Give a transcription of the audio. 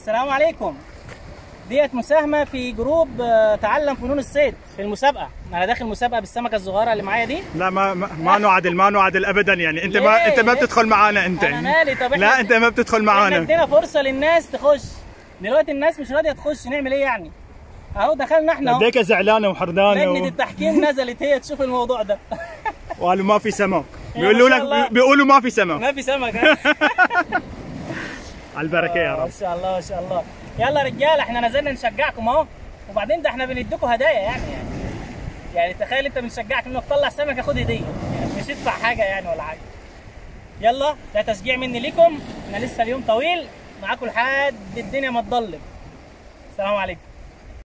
السلام عليكم ديت مساهمة في جروب آه، تعلم فنون الصيد في المسابقة أنا داخل مسابقة بالسمكة الصغيرة اللي معايا دي لا ما ما, ما نعدل ما نعدل ابدا يعني انت ما ليه؟ انت ما ليه؟ بتدخل معانا انت أنا مالي طب إحنا لا انت ما بتدخل احنا معانا ادينا فرصة للناس تخش دلوقتي الناس مش راضية تخش نعمل إيه يعني؟ أهو دخلنا إحنا أهو ليك زعلانه وحردانه لجنة و... التحكيم نزلت هي تشوف الموضوع ده وقالوا ما في سمك يا بيقولوا ما شاء الله. لك بيقولوا ما في سمك ما في سمك ها؟ على البركه يا ما رب شاء الله ما شاء الله يلا رجاله احنا نزلنا نشجعكم اهو وبعدين ده احنا بنديكم هدايا يعني يعني يعني تخيل انت بنشجعك انك تطلع سمكه خد هديه يعني مش تدفع حاجه يعني ولا حاجه يلا ده تشجيع مني ليكم احنا لسه اليوم طويل معاكم لحد الدنيا ما تضلم السلام عليكم